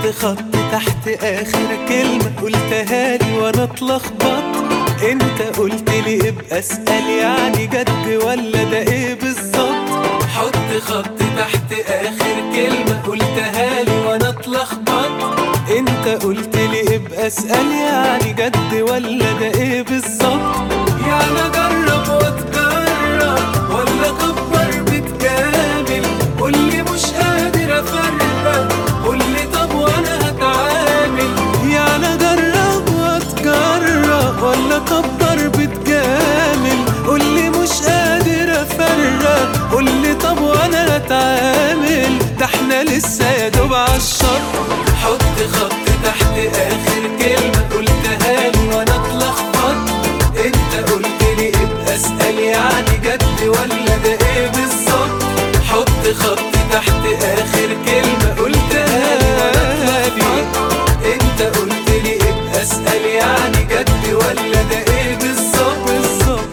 خط تحت اخر كلمة قلتها لي وانا اتلخبطت انت قلت لي ابقى اسأل يعني جد ولا ده ايه بالظبط حط خط تحت اخر كلمة قلتها لي وانا اتلخبطت انت قلت لي ابقى اسأل يعني جد ولا ده ايه بالظبط يعني اجرب واتجرب ولا اكبر بتكامل قولي مش قادر افرق قولي طب وانا هتعامل يعني اجرب واتجرب ولا اكبر بتجامل قولي مش قادر افرق قولي طب وانا هتعامل ده احنا لسه يا دوب عالشط حط خط تحت اخر كلمة قلتها لي وانا اتلخبطت انت قلت لي ابقى اسأل يعني جد ولا ده ايه بالظبط حط خط تحت اخر كلمة قلتها لي وانا اتلخبطت انت قلت لي ابقى اسأل يعني جد ولا ده ايه بالظبط بالظبط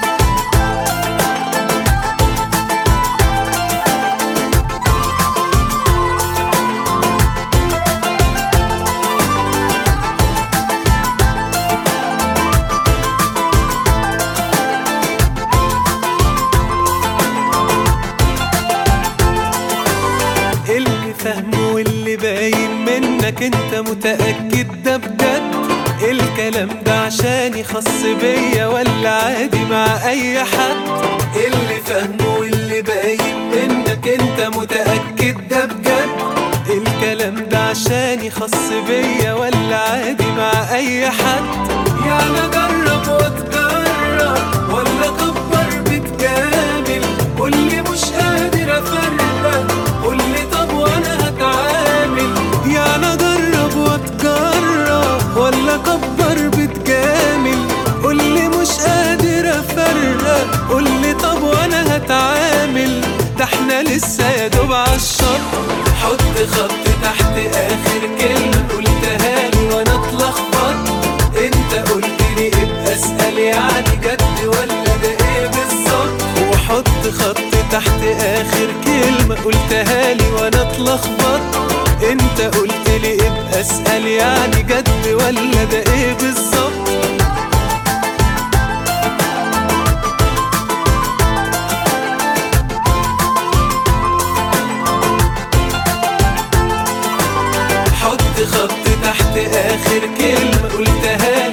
اللي فاهمه واللي باين منك انت متأكد ده بجد الكلام ده عشان يخص بيا ولا عادي مع اي حد اللي فاهمه واللي باين منك انت متأكد ده بجد الكلام ده عشان يخص بيا ولا عادي مع اي حد يعني اجرب واتجرب ولا اكبر بتجامل قولي مش قادر افرق قولي طب وانا هتعامل يعني اجرب واتجرب ولا اكبر بتجامل قولي مش قادر افرق قولي طب وانا هتعامل ده احنا لسه يا دوب عالشط حط خط تحت اخر كلمة قلتها لي وانا اتلخبطت انت قلت لي ابقى اسأل يعني جد ولا ده ايه بالظبط وحط خط تحت اخر كلمة قلتها لي وانا اتلخبطت انت قلت لي ابقى اسأل يعني جد ولا ده ايه بالظبط حط خط تحت اخر كلمة قلتها